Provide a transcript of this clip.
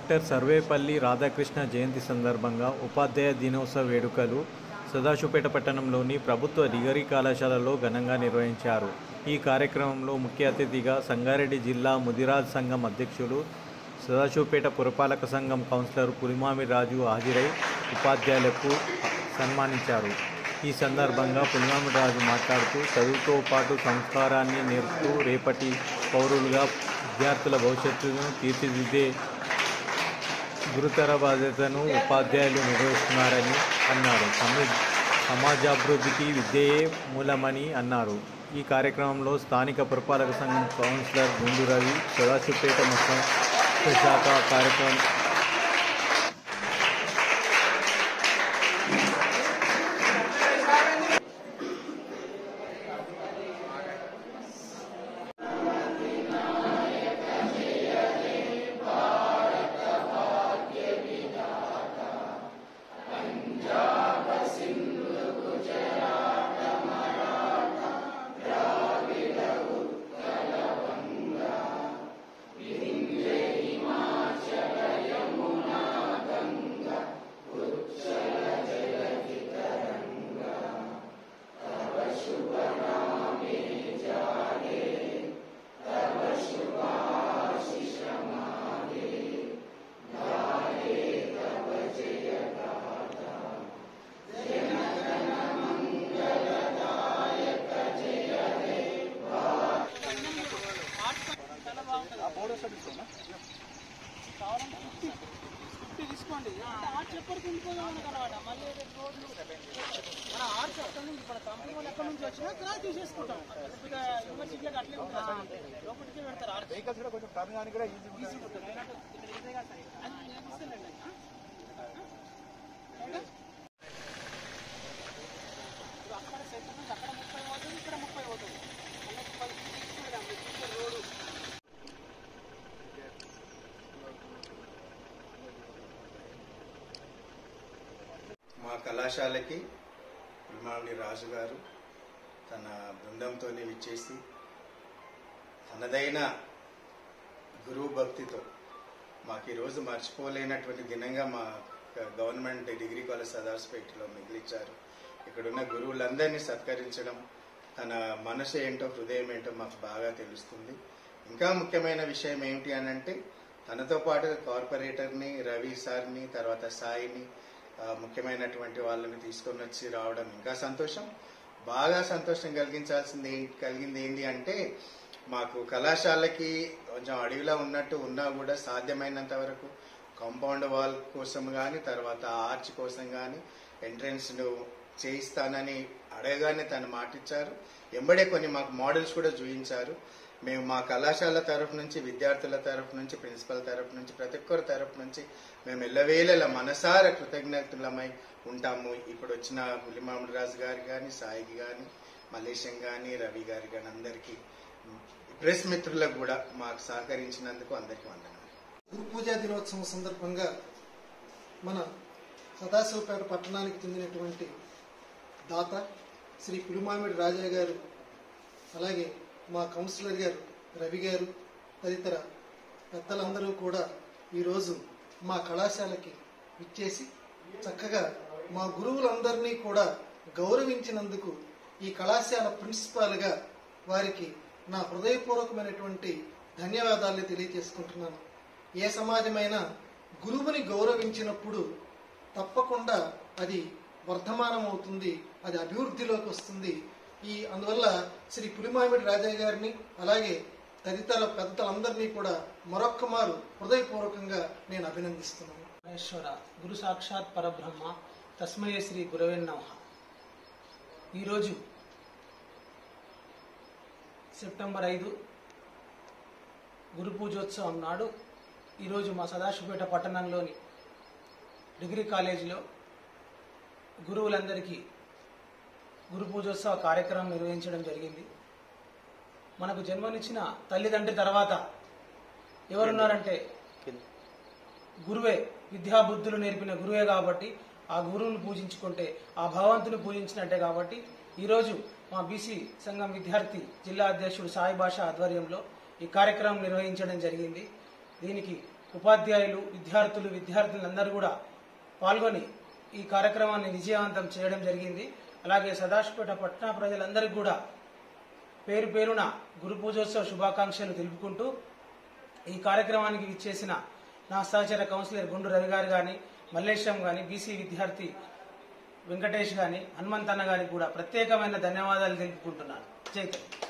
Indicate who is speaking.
Speaker 1: Doctor Sarvepalli Radhakrishna జయంతి సందర్భంగా ఉపాధ్యాయ దినోత్సవ వేడుకలు సదాశివపేట పట్టణంలోని ప్రభుత్వ డిగ్రీ కళాశాలలో ఘనంగా నిర్వహించారు ఈ కార్యక్రమంలో ముఖ్య అతిథిగా సంగారెడ్డి జిల్లా ముదిరాజ్ సంఘం అధ్యక్షులు సదాశివపేట పురపాలక సంఘం కౌన్సిలర్ పులిమామి రాజు హాజరై ఉపాధ్యాయులకు సన్మానించారు ఈ సందర్భంగా పులిమామి రాజు మాట్లాడుతూ చదువుతో పాటు సంస్కారాన్ని నేర్పుతూ రేపటి పౌరులుగా విద్యార్థుల భవిష్యత్తును తీర్చిదిద్దే గురుతర బాధ్యతను ఉపాధ్యాయులు నిర్వహిస్తున్నారని అన్నారు సమ- సమాజాభివృద్ధికి విద్యయే మూలమని అన్నారు ఈ కార్యక్రమంలో స్థానిక పురపాలక సంఘం కౌన్సిలర్ గుండు రవి సదాశివపేట మొత్తం శాఖ కార్యక్రమం
Speaker 2: తీసుకోండి ఆర్ట్స్ ఎప్పటికి ఉండిపోదాం అనమాట మళ్ళీ రేపు రోడ్లు మన ఆర్ట్స్ అక్కడ నుంచి మన కంపెనీ వాళ్ళు ఎక్కడి నుంచి వచ్చినా క్రాస్ తీసేసుకుంటాం ఇక యూనివర్సిటీలకు అట్లే ఉంటుంది లోపలికి పెడతారు ఆర్ట్స్
Speaker 3: వెహికల్స్ కూడా కొంచెం టర్న్ కానీ కూడా ఈజీ
Speaker 2: ఈజీ ఉంటుంది ఇక్కడ ఇదే కాదు సార్. అది నేను ఇస్తానులేండి. ఓకే? ఇప్పుడు అక్కడ సెట్ నుంచి అక్కడ ముప్పై అవుతుంది ఇక్కడ ముప్పై అవుతుంది మళ్ళీ పది తీసుకుంటాం మీరు చూసే రోడ్డు
Speaker 4: మా కళాశాలకి బ్రహ్మాండి రాజు గారు తన బృందంతో విచ్చేసి తనదైన గురువు భక్తితో మాకు ఈరోజు మర్చిపోలేనటువంటి దినంగా మా గవర్నమెంట్ డిగ్రీ కాలేజ్ సదాస్పేటలో మిగిలిచ్చారు ఇక్కడున్న గురువులందరినీ సత్కరించడం తన మనసు ఏంటో హృదయం ఏంటో మాకు బాగా తెలుస్తుంది ఇంకా ముఖ్యమైన విషయం ఏమిటి అని అంటే తనతో పాటు కార్పొరేటర్ని రవి సార్ని తర్వాత సాయిని ఆ, ముఖ్యమైనటువంటి వాళ్ళని తీసుకొని వచ్చి రావడం ఇంకా సంతోషం బాగా సంతోషం కలిగించాల్సింది ఏంటి కలిగింది ఏంటి అంటే మాకు కళాశాలకి కొంచెం అడవిలో ఉన్నట్టు ఉన్నా కూడా సాధ్యమైనంత వరకు కాంపౌండ్ వాల్ కోసం కానీ తర్వాత ఆర్చ్ కోసం కానీ ఎంట్రన్స్ను చేయిస్తానని అడగగానే తను మాటిచ్చారు ఎంబడే కొన్ని మాకు మోడల్స్ కూడా చూపించారు మేము మా కళాశాల తరఫు నుంచి విద్యార్థుల తరఫు నుంచి ప్రిన్సిపల్ తరఫు నుంచి ప్రతి ఒక్కరి తరఫు నుంచి మేము ఎల్లవేళల మనసార కృతజ్ఞతలమై ఉంటాము ఇప్పుడు వచ్చిన పులిమామిడి రాజు గారికి కానీ సాయికి కానీ మలేషం కానీ రవి గారి కానీ అందరికీ ప్రెస్ మిత్రులకు కూడా మాకు సహకరించినందుకు అందరికీ వందనాలు
Speaker 5: గురు పూజా దినోత్సవం సందర్భంగా మన సదాశివపేట పట్టణానికి చెందినటువంటి దాత శ్రీ పులిమామిడి రాజా గారు అలాగే మా కౌన్సిలర్ గారు రవి గారు తదితర పెద్దలందరూ కూడా ఈరోజు మా కళాశాలకి విచ్చేసి చక్కగా మా గురువులందరినీ కూడా గౌరవించినందుకు ఈ కళాశాల ప్రిన్సిపాల్గా వారికి నా హృదయపూర్వకమైనటువంటి ధన్యవాదాలు తెలియజేసుకుంటున్నాను ఏ సమాజమైనా గురువుని గౌరవించినప్పుడు తప్పకుండా అది వర్ధమానం అవుతుంది అది అభివృద్ధిలోకి వస్తుంది ఈ అందువల్ల శ్రీ పులిమామిడి రాజా గారిని అలాగే తదితర పెద్దలందరినీ కూడా మరొక్క మారు హృదయపూర్వకంగా నేను అభినందిస్తున్నాను
Speaker 2: మహేశ్వర గురు సాక్షాత్ పరబ్రహ్మ తస్మయ శ్రీ గురవే నమ ఈరోజు సెప్టెంబర్ ఐదు గురు పూజోత్సవం నాడు ఈరోజు మా సదాశివపేట పట్టణంలోని డిగ్రీ కాలేజీలో గురువులందరికీ గురు పూజోత్సవ కార్యక్రమం నిర్వహించడం జరిగింది మనకు జన్మనిచ్చిన తల్లిదండ్రి తర్వాత ఎవరున్నారంటే గురువే విద్యాబుద్ధులు నేర్పిన గురువే కాబట్టి ఆ గురువును పూజించుకుంటే ఆ భగవంతుని పూజించినట్టే కాబట్టి ఈరోజు మా బీసీ సంఘం విద్యార్థి జిల్లా అధ్యక్షుడు సాయి భాష ఆధ్వర్యంలో ఈ కార్యక్రమం నిర్వహించడం జరిగింది దీనికి ఉపాధ్యాయులు విద్యార్థులు విద్యార్థులందరూ కూడా పాల్గొని ఈ కార్యక్రమాన్ని విజయవంతం చేయడం జరిగింది అలాగే సదాశివపేట పట్టణ ప్రజలందరికీ కూడా పేరు పేరున గురు పూజోత్సవ శుభాకాంక్షలు తెలుపుకుంటూ ఈ కార్యక్రమానికి విచ్చేసిన నా సహచర కౌన్సిలర్ గుండు రవి గారు కానీ మల్లేశం కానీ బీసీ విద్యార్థి వెంకటేష్ గాని హనుమంతన్న గారికి కూడా ప్రత్యేకమైన ధన్యవాదాలు తెలుపుకుంటున్నాను జై తెలుగు